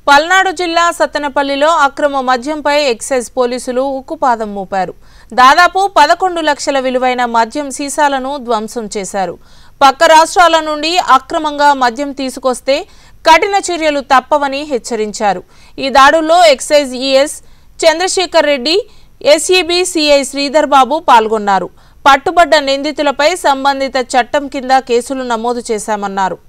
పల్నాడు జిల్లా సత్తెనపల్లిలో అక్రమ మద్యంపై ఎక్సైజ్ పోలీసులు ఉక్కుపాదం మోపారు దాదాపు పదకొండు లక్షల విలువైన మద్యం సీసాలను ధ్వంసం చేశారు పక్క రాష్ట్రాల నుండి అక్రమంగా మద్యం తీసుకొస్తే కఠిన చర్యలు తప్పవని హెచ్చరించారు ఈ దాడుల్లో excise ES Chandrasekhar Reddy SEB CI Sridhar Babu పాల్గొన్నారు పట్టుబడ్డ నిందితులపై సంబంధిత చట్టం కింద కేసులు నమోదు చేశామన్నారు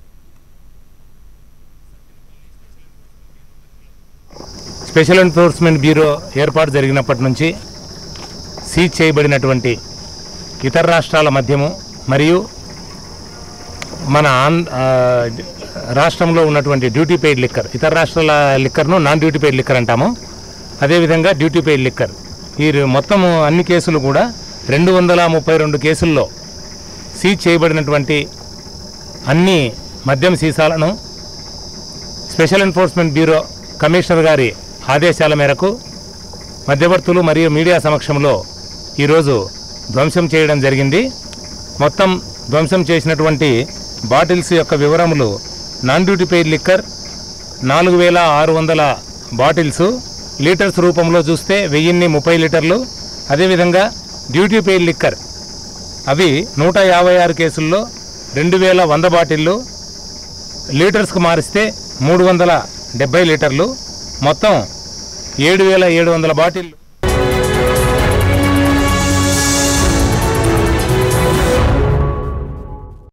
స్పెషల్ ఎన్ఫోర్స్మెంట్ బ్యూరో ఏర్పాటు జరిగినప్పటి నుంచి సీజ్ చేయబడినటువంటి ఇతర రాష్ట్రాల మధ్యము మరియు మన ఆన్ ఆ, రాష్ట్రంలో ఉన్నటువంటి డ్యూటీ పెయిడ్ లిక్కర్ ఇతర రాష్ట్రాల లిక్కర్ను నాన్ డ్యూటీ పెయిడ్ లిక్కర్ అంటాము అదేవిధంగా డ్యూటీ పెయిడ్ లిక్కర్ ఈ రె- మొత్తము అన్ని కేసులు కూడా రెండు వందల ముప్పై రెండు కేసుల్లో సీజ్ చేయబడినటువంటి అన్ని మద్యం సీసాలను స్పెషల్ ఎన్ఫోర్స్మెంట్ బ్యూరో కమిషనర్ గారి ఆదేశాల మేరకు మధ్యవర్తులు మరియు మీడియా సమక్షంలో ఈరోజు ధ్వంసం చేయడం జరిగింది మొత్తం ధ్వంసం చేసినటువంటి బాటిల్స్ యొక్క వివరములు నాన్ డ్యూటీ పెయిడ్ లిక్కర్ నాలుగు వేల ఆరు వందల బాటిల్స్ లీటర్స్ రూపంలో చూస్తే వెయ్యిన్ని ముప్పై లీటర్లు అదేవిధంగా డ్యూటీ పెయిడ్ లిక్కర్ అవి నూట యాభై ఆరు కేసుల్లో రెండు వేల వంద బాటిళ్ళు లీటర్స్కు మారిస్తే మూడు వందల డెబ్బై లీటర్లు మొత్తం ఏడు వేల ఏడు వందల బాటిల్